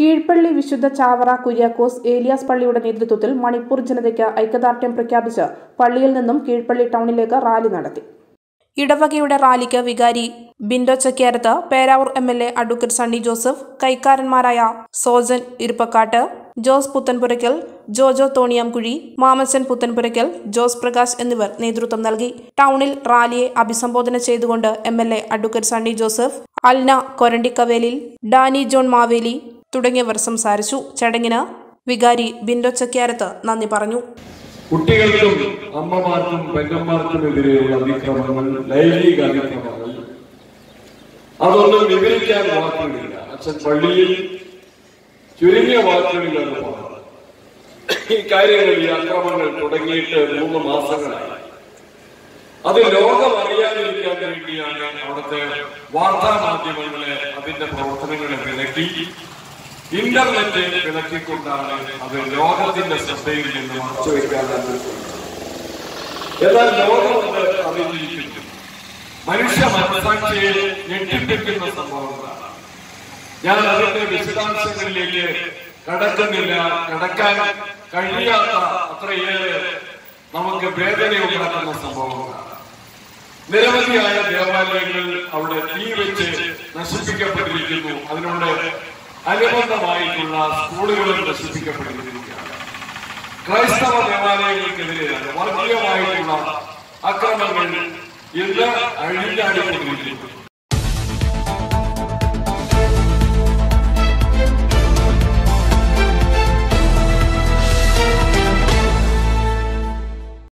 കീഴ്പള്ളി വിശുദ്ധ ചാവറ കുര്യാക്കോസ് ഏലിയാസ് പള്ളിയുടെ നേതൃത്വത്തിൽ മണിപ്പൂർ ജനതയ്ക്ക് ഐക്യദാർഢ്യം പ്രഖ്യാപിച്ച് പള്ളിയിൽ നിന്നും കീഴ്പള്ളി ടൗണിലേക്ക് റാലി നടത്തി ഇടവകയുടെ റാലിക്ക് വികാരി Bindo Chakkiyarath Peravoor M L A advocate Sunny Joseph കൈക്കാരന്മാരായ സോജൻ ഇരുപ്പക്കാട്ട് ജോസ് പുത്തൻപുരയ്ക്കൽ ജോജോ തോണിയാംകുഴി മാമച്ചൻ പുത്തൻപുരയ്ക്കൽ ജോസ് പ്രകാശ് എന്നിവർ നേതൃത്വം നൽകി ടൗണിൽ റാലിയെ അഭിസംബോധന ചെയ്തുകൊണ്ട് M L A advocate Sunny Joseph Alna Korandikkavelil Dani John Maveli തുടങ്ങിയവർ സംസാരിച്ചു ചടങ്ങിന് വികാരി ബിൻഡോ ചക്കിയാരത്ത് നന്ദി പറഞ്ഞു കുട്ടികൾക്കും അമ്മമാർക്കും പെങ്ങന്മാർക്കുമെതിരെയുള്ള അതിക്രമങ്ങൾ ലൈംഗിക അതിക്രമങ്ങൾ അതൊന്നും വിവരിക്കാൻ വാക്കുകളില്ല അച്ഛൻ പള്ളിയിൽ ചുരുങ്ങിയ വാക്കുകളിലാണ് പറഞ്ഞത് ഈ കാര്യങ്ങൾ ഈ അക്രമങ്ങൾ തുടങ്ങിയിട്ട് മൂന്ന് മാസങ്ങളായി അത് ലോകം അറിയാതിരിക്കാൻ വേണ്ടിയാണ് അവിടുത്തെ വാർത്താ മാധ്യമങ്ങളെ അതിന്റെ പ്രവർത്തനങ്ങളെ വിലക്കി ഇന്റർനെറ്റ് വിലക്കിക്കൊണ്ടാണ് അത് ലോകത്തിന്റെ ശ്രദ്ധയിൽ നിന്ന് മറച്ചുവെക്കാൻ എന്നാൽ ലോകം അത് അറിഞ്ഞിരിക്കുന്നു മനുഷ്യ മനസാക്ഷിയെ ഞെട്ടിപ്പിക്കുന്ന സംഭവങ്ങളാണ് ഞാൻ അതിന്റെ വിശദാംശങ്ങളിലേക്ക് കടക്കുന്നില്ല കടക്കാൻ കഴിയാത്ത അത്രയേറെ നമുക്ക് വേദനയുണ്ടാക്കുന്ന സംഭവങ്ങളാണ് നിരവധിയായ ദേവാലയങ്ങൾ അവിടെ തീ വെച്ച് നശിപ്പിക്കപ്പെട്ടിരിക്കുന്നു അതിനോട് അനുബന്ധമായിട്ടുള്ള സ്കൂളുകളും നശിപ്പിക്കപ്പെട്ടിരിക്കുകയാണ് ക്രൈസ്തവ ദേവാലയങ്ങൾക്കെതിരെയാണ് വർഗീയമായിട്ടുള്ള അക്രമങ്ങൾ ഇന്ന് അഴിഞ്ഞാടിക്കൊണ്ടിരിക്കുന്നു